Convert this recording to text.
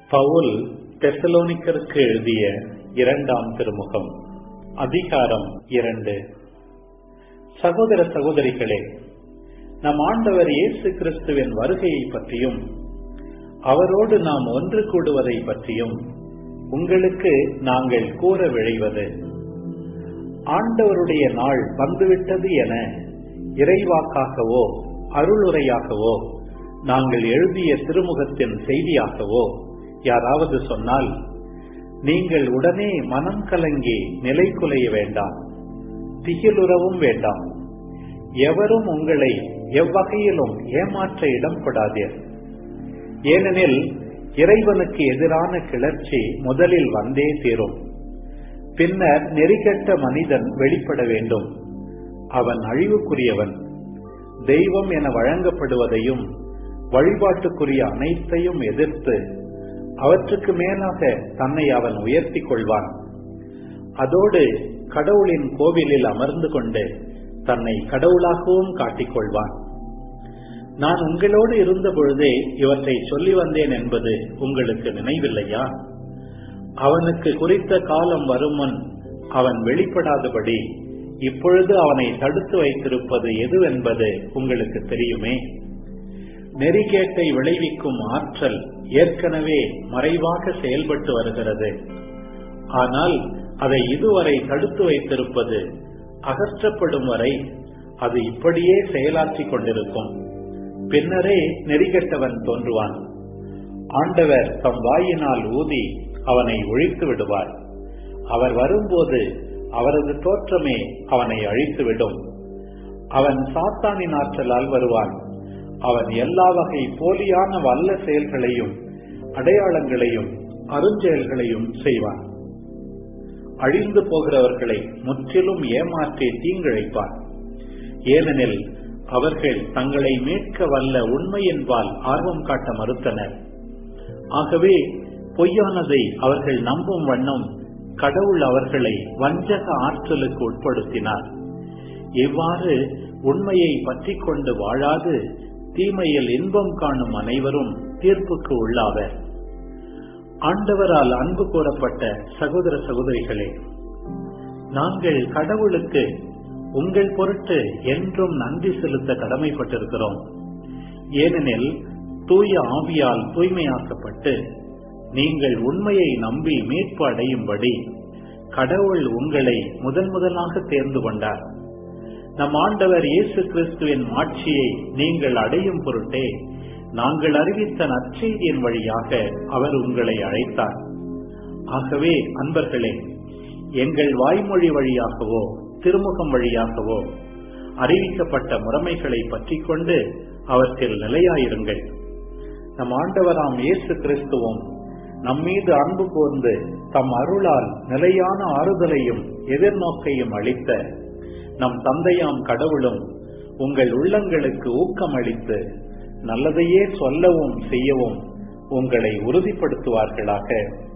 பவுல் தெசலோனிக்கருக்கு எழுதிய இரண்டாம் திருமுகம் அதிகாரம் இரண்டு சகோதர சகோதரிகளே நம் ஆண்டவர் இயேசு கிறிஸ்துவின் வருகையை பற்றியும் அவரோடு நாம் ஒன்று கூடுவதை பற்றியும் உங்களுக்கு நாங்கள் கூற விழைவது ஆண்டவருடைய நாள் வந்துவிட்டது என இறைவாக்காகவோ அருளுரையாகவோ நாங்கள் எழுதிய திருமுகத்தின் செய்தியாகவோ யாராவது சொன்னால் நீங்கள் உடனே மனம் கலங்கி நிலை குலைய வேண்டாம் திகிலுறவும் வேண்டாம் எவரும் உங்களை எவ்வகையிலும் ஏமாற்ற இடம் கொடாதீர் ஏனெனில் இறைவனுக்கு எதிரான கிளர்ச்சி முதலில் வந்தே தீரும் பின்னர் நெறிகட்ட மனிதன் வெளிப்பட வேண்டும் அவன் அழிவுக்குரியவன் தெய்வம் என வழங்கப்படுவதையும் வழிபாட்டுக்குரிய அனைத்தையும் எதிர்த்து அவற்றுக்கு மேலாக தன்னை அவன் உயர்த்தி கொள்வான் அதோடு கடவுளின் கோவிலில் அமர்ந்து கொண்டு தன்னை கடவுளாகவும் காட்டிக்கொள்வான் நான் உங்களோடு இருந்த பொழுதே இவற்றை சொல்லி வந்தேன் என்பது உங்களுக்கு நினைவில்லையா அவனுக்கு குறித்த காலம் வரும் முன் அவன் வெளிப்படாதபடி இப்பொழுது அவனை தடுத்து வைத்திருப்பது எதுவென்பது உங்களுக்கு தெரியுமே நெறிகேட்டை விளைவிக்கும் ஆற்றல் ஏற்கனவே மறைவாக செயல்பட்டு வருகிறது ஆனால் அதை இதுவரை தடுத்து வைத்திருப்பது அகற்றப்படும் வரை அது இப்படியே செயலாற்றிக் கொண்டிருக்கும் பின்னரே நெறிகெட்டவன் தோன்றுவான் ஆண்டவர் தம் வாயினால் ஊதி அவனை ஒழித்து விடுவார் அவர் வரும்போது அவரது தோற்றமே அவனை அழித்துவிடும் அவன் சாத்தானின் ஆற்றலால் வருவான் அவன் எல்லா வகை போலியான வல்ல செயல்களையும் அடையாளங்களையும் அருஞ்செயல்களையும் செய்வான் அழிந்து போகிறவர்களை முற்றிலும் ஏமாற்றி தீங்கிழைப்பான் ஏனெனில் அவர்கள் தங்களை மீட்க வல்ல உண்மையின்பால் ஆர்வம் காட்ட மறுத்தனர் ஆகவே பொய்யானதை அவர்கள் நம்பும் வண்ணம் கடவுள் அவர்களை வஞ்சக ஆற்றலுக்கு உட்படுத்தினார் இவ்வாறு உண்மையை பற்றி கொண்டு வாழாது தீமையில் இன்பம் காணும் அனைவரும் தீர்ப்புக்கு உள்ளாவர் ஆண்டவரால் அன்பு கூறப்பட்ட சகோதர சகோதரிகளே நாங்கள் கடவுளுக்கு உங்கள் பொருட்டு என்றும் நன்றி செலுத்த கடமைப்பட்டிருக்கிறோம் ஏனெனில் தூய ஆவியால் தூய்மையாக்கப்பட்டு நீங்கள் உண்மையை நம்பி மீட்பு அடையும்படி கடவுள் உங்களை முதன் முதலாக தேர்ந்து கொண்டார் நம் ஆண்டவர் இயேசு கிறிஸ்துவின் ஆட்சியை நீங்கள் அடையும் பொருட்டே நாங்கள் அறிவித்த நற்செய்தியின் வழியாக அவர் உங்களை அழைத்தார் ஆகவே அன்பர்களே எங்கள் வாய்மொழி வழியாகவோ திருமுகம் வழியாகவோ அறிவிக்கப்பட்ட முறைமைகளை பற்றி கொண்டு அவற்றில் நிலையாயிருங்கள் நம் ஆண்டவராம் இயேசு கிறிஸ்துவும் நம்மீது அன்பு கூர்ந்து தம் அருளால் நிலையான ஆறுதலையும் எதிர்நோக்கையும் அளித்த நம் தந்தையாம் கடவுளும் உங்கள் உள்ளங்களுக்கு ஊக்கம் அளித்து நல்லதையே சொல்லவும் செய்யவும் உங்களை உறுதிப்படுத்துவார்களாக